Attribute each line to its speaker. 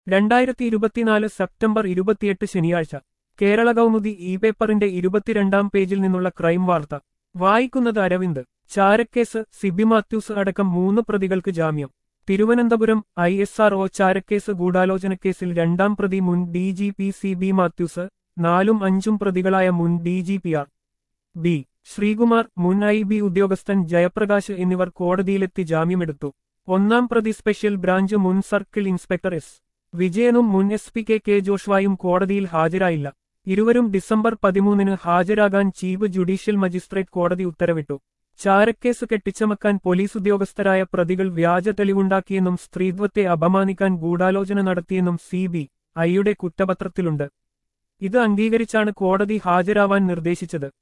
Speaker 1: രണ്ടായിരത്തി ഇരുപത്തിനാല് സെപ്റ്റംബർ ഇരുപത്തിയെട്ട് ശനിയാഴ്ച കേരള കൗമുദി ഇ പേപ്പറിന്റെ ഇരുപത്തിരണ്ടാം പേജിൽ നിന്നുള്ള ക്രൈം വാർത്ത വായിക്കുന്നത് അരവിന്ദ് ചാരക്കേസ് സിബി മാത്യൂസ് അടക്കം മൂന്ന് പ്രതികൾക്ക് ജാമ്യം Thiruvananthapuram I S R O ചാരക്കേസ് ഗൂഢാലോചനക്കേസിൽ രണ്ടാം പ്രതി മുൻ D G P C B Mathews നാലും അഞ്ചും പ്രതികളായ മുൻ D G P R B Sreekumar മുൻ ഐ ബി ഉദ്യോഗസ്ഥൻ ജയപ്രകാശ് എന്നിവർ കോടതിയിലെത്തി ജാമ്യമെടുത്തു ഒന്നാം പ്രതി സ്പെഷ്യൽ ബ്രാഞ്ച് മുൻ സർക്കിൾ ഇൻസ്പെക്ടർ എസ് വിജയനും മുൻ എസ് പി കെ കെ ജോഷ്വായും കോടതിയിൽ ഹാജരായില്ല ഇരുവരും ഡിസംബർ പതിമൂന്നിന് ഹാജരാകാൻ ചീഫ് ജുഡീഷ്യൽ മജിസ്ട്രേറ്റ് കോടതി ഉത്തരവിട്ടു ചാരക്കേസ് കെട്ടിച്ചമക്കാൻ പോലീസ് ഉദ്യോഗസ്ഥരായ പ്രതികൾ വ്യാജ തെളിവുണ്ടാക്കിയെന്നും സ്ത്രീത്വത്തെ അപമാനിക്കാൻ ഗൂഢാലോചന നടത്തിയെന്നും സി ബി ഐയുടെ കുറ്റപത്രത്തിലുണ്ട് ഇത് അംഗീകരിച്ചാണ് കോടതി ഹാജരാവാൻ നിർദ്ദേശിച്ചത്